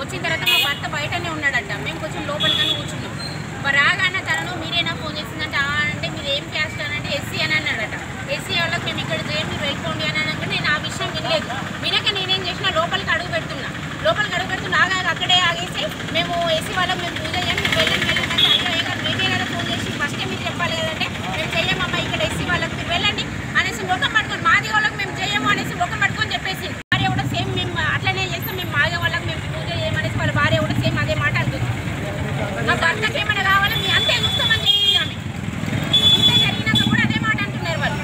వచ్చిన తర్వాత మా భర్త బయటనే ఉన్నాడంట మేము కొంచెం లోపలికని కూర్చున్నాం మరి రాగానే తనను మీరేనా ఫోన్ చేసిందంటే "ఆ" అంటే మీరు ఏం క్యాస్ట్ అని అంటే ఎస్సీ అని అన్నాడట ఎస్సీ వాళ్ళకి మేము ఇక్కడ చేయం మీరు వెళ్ళిపోండి అని అనగా నేను ఆ విషయం వినలేదు వినక నేనేం చేసిన లోపలికి అడుగు పెడుతున్నా లోపలికి అడుగు పెడుతున్నా ఆగా అక్కడే ఆగేసి మేము ఎస్సీ వాళ్ళకి మేము పూజ చేయం మీరు వెళ్ళండి వెళ్ళండి అంటే అయ్యో అయ్యో గారు మేమే కదా ఫోన్ చేసి ఫస్టే మీరు చెప్పాలి కదంటే మేము చెయ్యమమ్మా ఇక్కడ ఎస్సీ వాళ్ళకి మీరు వెళ్ళండి అనేసి ముఖం పట్టుకొని మాది వాళ్ళకి మేము చెయ్యము అనేసి ముఖం పట్టుకొని చెప్పేసి భార్య కూడా సేమ్ మేము అట్లనే చేస్తాం మేము మాగే వాళ్ళకి మేము పూజ చేయమనేసి వాళ్ళ భార్య కూడా సేమ్ అదే మాట అంటుంది నా భర్తకి ఏమైనా కావాలో మీ అంతే చూస్తామని చెప్పింది ఆమె ఇంత జరిగినాక కూడా అదే మాట అంటున్నారు వాళ్ళు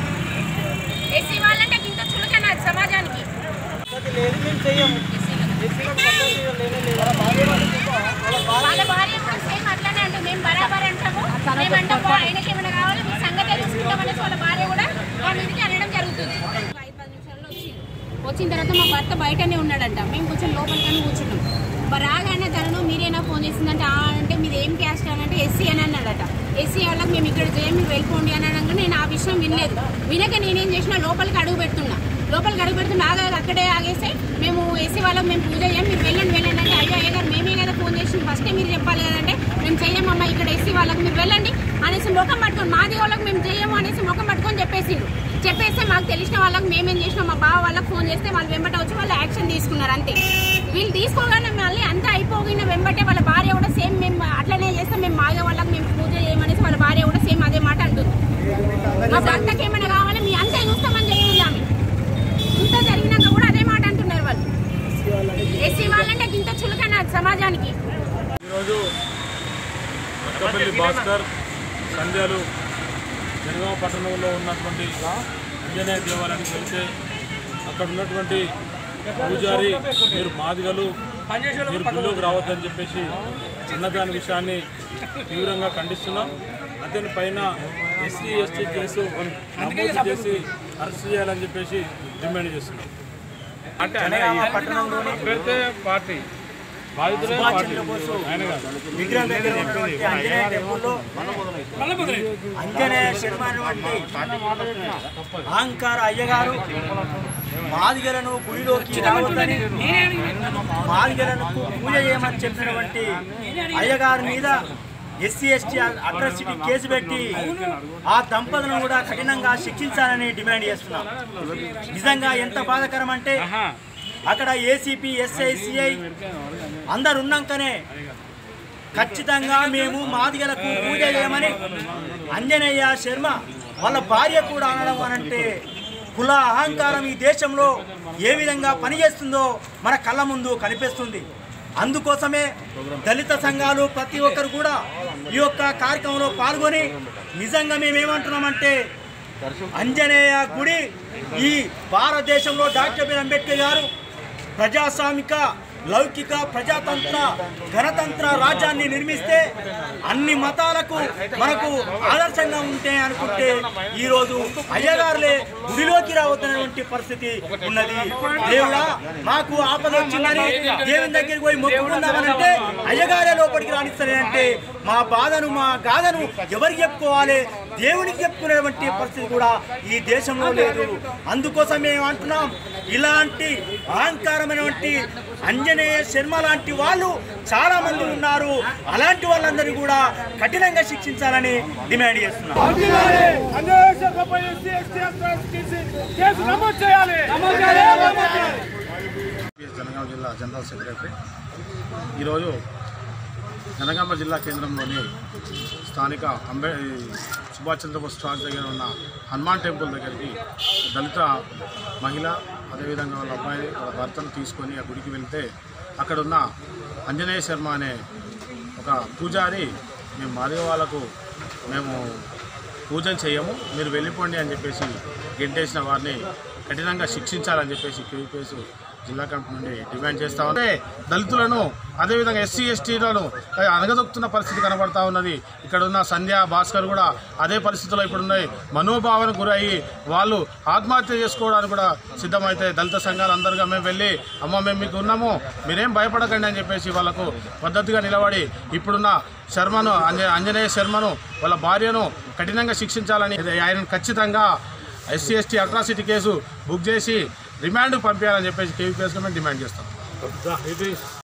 ఎస్సీ వాళ్ళంటే ఇంత చులకన సమాజానికి పద్ధతి లేదు మేము చెయ్యము ఎస్సీలకు పద్ధతి లేనే లేదు వాళ్ళ భార్య కూడా సేమ్ అట్లనే అంటుంది మేము బరాబర్ అంటాము మేము అంటాము ఆయనకి ఏమైనా కావాలో మీ సంగతే చూసుకుంటామనేసి వాళ్ళ భార్య కూడా మా మీదకి అనడం జరుగుతుంది ఐదు పది నిమిషాల్లో వచ్చిండు వచ్చిన తర్వాత మా భర్త బయటనే ఉన్నాడంట మేము కొంచెం లోపలికని కూర్చున్నాం మరి రాగానే తనను మీరేనా ఫోన్ చేసిందంటే "ఆ" అంటే మీరు ఏం క్యాస్ట్ అని అంటే ఎస్సీ అని అన్నాడట ఎస్సీ వాళ్ళకి మేము ఇక్కడ చేయం మీరు వెళ్ళిపోండి అని అనగా నేను ఆ విషయం వినలేదు వినక నేనేం చేసిన లోపలికి అడుగు పెడుతున్నా లోపలికి అడుగు పెడుతున్నా ఆగా అక్కడే ఆగేసి మేము ఎస్సీ వాళ్ళకి మేము పూజ చేయం మీరు వెళ్ళండి వెళ్ళండి అంటే అయ్యో అయ్యో గారు మేమే కదా ఫోన్ చేసి ఫస్టే మీరు చెప్పాలి కదంటే మేము చెయ్యమమ్మా ఇక్కడ ఎస్సీ వాళ్ళకి మీరు వెళ్ళండి అనేసి ముఖం పట్టుకొని మాది వాళ్ళకి మేము చెయ్యము అనేసి ముఖం పట్టుకొని చెప్పేసిండు చెప్పేస్తే మాకు తెలిసిన వాళ్ళకి మేమేం చేసినాం మా బావ వాళ్ళకి ఫోన్ చేస్తే వాళ్ళు వెంబట వచ్చి వాళ్ళు యాక్షన్ తీసుకున్నారు అంతే వీళ్ళు తీసుకోగానే మళ్ళీ అంతా అయిపోగిన వెంబటే వాళ్ళ భార్య కూడా సేమ్ మేము అట్లనే చేస్తాం మేము మాగే వాళ్ళకి మేము పూజ చేయమనేసి వాళ్ళ భార్య కూడా సేమ్ అదే మాట అంటుంది మా భర్తకి ఏమైనా కావాలో మీ అంతే చూస్తామని చెప్తుంది ఆమె ఇంత జరిగినాక కూడా అదే మాట అంటున్నారు వాళ్ళు ఎస్సీ వాళ్ళంటే ఇంత చులకన సమాజానికి ఈరోజు అక్కపల్లి భాస్కర్ సంధ్యాలు జనగామ పట్టణంలో ఉన్నటువంటి అంజనేయ దేవాలయానికి వెళ్తే అక్కడ ఉన్నటువంటి పూజారి మీరు మాదిగలు మీరు గుళ్ళోకి రావద్దని చెప్పేసి అన్నదాని విషయాన్ని తీవ్రంగా ఖండిస్తున్నాం అతని పైన ఎస్సీ ఎస్టీ కేసు నమోదు చేసి అరెస్ట్ చేయాలని చెప్పేసి డిమాండ్ చేస్తున్నాం అంటే అభ్యర్థి పార్టీ బాధితులే పార్టీ ఆయన కాదు విగ్రహం దగ్గర ఉన్నటువంటి ఆంజనేయ టెంపుల్లో ఆంజనేయ శర్మ అనేటువంటి అహంకార అయ్యగారు మాదిగలను గుడిలోకి రావద్దని మాదిగలను పూజ చేయమని చెప్పినటువంటి అయ్యగారి మీద ఎస్సీ ఎస్టీ అట్రాసిటీ కేసు పెట్టి ఆ దంపతులను కూడా కఠినంగా శిక్షించాలని డిమాండ్ చేస్తున్నాం నిజంగా ఎంత బాధాకరం అంటే అక్కడ ఏసీపీ ఎస్ఐ సిఐ అందరు ఉన్నాకనే ఖచ్చితంగా మేము మాదిగలకు పూజ చేయమని అంజనేయ శర్మ వాళ్ళ భార్య కూడా అనడం అనంటే కుల అహంకారం ఈ దేశంలో ఏ విధంగా పనిచేస్తుందో మన కళ్ళ ముందు కనిపిస్తుంది అందుకోసమే దళిత సంఘాలు ప్రతి ఒక్కరు కూడా ఈ యొక్క కార్యక్రమంలో పాల్గొని నిజంగా మేమేమంటున్నామంటే అంజనేయ గుడి ఈ భారతదేశంలో డాక్టర్ బిఆర్ అంబేద్కర్ గారు ప్రజాస్వామిక లౌకిక ప్రజాతంత్ర గణతంత్ర రాజ్యాన్ని నిర్మిస్తే అన్ని మతాలకు మనకు ఆదర్శంగా ఉంటే అనుకుంటే ఈరోజు అయ్యగారులే గుడిలోకి రావద్దనేటువంటి పరిస్థితి ఉన్నది దేవుడా మాకు ఆపద వచ్చిందని దేవుని దగ్గరికి పోయి మొక్కుకుందామనంటే అయ్యగారే లోపలికి రాణిస్తారంటే మా బాధను మా గాథను ఎవరికి చెప్పుకోవాలి దేవునికి చెప్పుకునేటువంటి పరిస్థితి కూడా ఈ దేశంలో లేదు అందుకోసం మేము అంటున్నాం ఇలాంటి అహంకారమైనటువంటి అంజనేయ శర్మ లాంటి వాళ్ళు చాలా మంది ఉన్నారు అలాంటి వాళ్ళందరినీ కూడా కఠినంగా శిక్షించాలని డిమాండ్ చేస్తున్నాం జనగామ జిల్లా జనరల్ సెక్రటరీ ఈరోజు జనగామ జిల్లా కేంద్రంలోని స్థానిక అంబే ఈ సుభాష్ చంద్రబోస్ స్టాక్ దగ్గర ఉన్న హనుమాన్ టెంపుల్ దగ్గరికి దళిత మహిళ అదేవిధంగా వాళ్ళ అబ్బాయి వాళ్ళ భర్తను తీసుకొని ఆ గుడికి వెళ్తే అక్కడ ఉన్న అంజనేయ శర్మ అనే ఒక పూజారి మేము మాదిగ వాళ్ళకు మేము పూజలు చేయము మీరు వెళ్ళిపోండి అని చెప్పేసి గెంటేసిన వారిని కఠినంగా శిక్షించాలని చెప్పేసి కేవీపీఎస్ జిల్లా కమిటీ నుండి డిమాండ్ చేస్తా ఉంటే దళితులను అదేవిధంగా ఎస్సీ ఎస్టీలను అనగదొక్కుతున్న పరిస్థితి కనబడతా ఉన్నది ఇక్కడ ఉన్న సంధ్య భాస్కర్ కూడా అదే పరిస్థితుల్లో ఇప్పుడు ఉన్నాయి మనోభావన గురయ్యి వాళ్ళు ఆత్మహత్య చేసుకోవడానికి కూడా సిద్ధమైతే దళిత సంఘాలు అందరుగా మేము వెళ్ళి అమ్మ మేము మీకు ఉన్నాము మీరేం భయపడకండి అని చెప్పేసి వాళ్ళకు పద్ధతిగా నిలబడి ఇప్పుడున్న శర్మను అంజ అంజనేయ శర్మను వాళ్ళ భార్యను కఠినంగా శిక్షించాలని ఆయన ఖచ్చితంగా SC ST atrocity case book చేసి రిమాండ్ పంపించాలని చెప్పేసి కేవీపీఎస్గా మేము డిమాండ్ చేస్తాం ఇది